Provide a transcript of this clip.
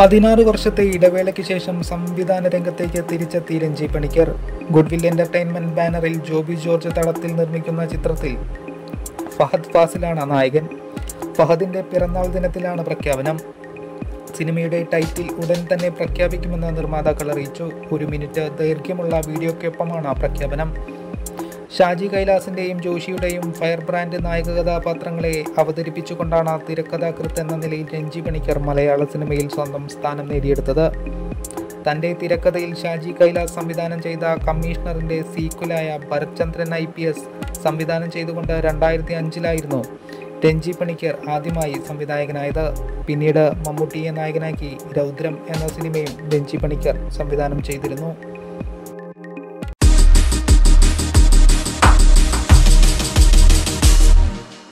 പതിനാറ് വർഷത്തെ ഇടവേളയ്ക്ക് ശേഷം സംവിധാന രംഗത്തേക്ക് തിരിച്ചെത്തി രഞ്ജി പണിക്കർ ഗുഡ്വിൽ എന്റർടൈൻമെന്റ് ബാനറിൽ ജോബി ജോർജ് തളത്തിൽ നിർമ്മിക്കുന്ന ചിത്രത്തിൽ ഫഹദ് ഫാസിലാണ് നായകൻ ഫഹദിന്റെ പിറന്നാൾ ദിനത്തിലാണ് പ്രഖ്യാപനം സിനിമയുടെ ടൈറ്റിൽ ഉടൻ തന്നെ പ്രഖ്യാപിക്കുമെന്ന് നിർമ്മാതാക്കൾ അറിയിച്ചു ഒരു മിനിറ്റ് ദൈർഘ്യമുള്ള വീഡിയോയ്ക്കൊപ്പമാണ് പ്രഖ്യാപനം ഷാജി കൈലാസിന്റെയും ജോഷിയുടെയും ഫയർ ബ്രാൻഡ് നായക കഥാപാത്രങ്ങളെ അവതരിപ്പിച്ചുകൊണ്ടാണ് തിരക്കഥാകൃത്ത് എന്ന നിലയിൽ രഞ്ജി പണിക്കർ മലയാള സിനിമയിൽ സ്വന്തം സ്ഥാനം നേടിയെടുത്തത് തൻ്റെ തിരക്കഥയിൽ ഷാജി കൈലാസ് സംവിധാനം ചെയ്ത കമ്മീഷണറിൻ്റെ സീക്വലായ ഭരത്ചന്ദ്രൻ ഐ പി എസ് സംവിധാനം ചെയ്തുകൊണ്ട് രണ്ടായിരത്തി അഞ്ചിലായിരുന്നു രഞ്ജി പണിക്കർ ആദ്യമായി സംവിധായകനായത് പിന്നീട് മമ്മൂട്ടിയെ നായകനാക്കി രൗദ്രം എന്ന സിനിമയും രഞ്ജി പണിക്കർ സംവിധാനം ചെയ്തിരുന്നു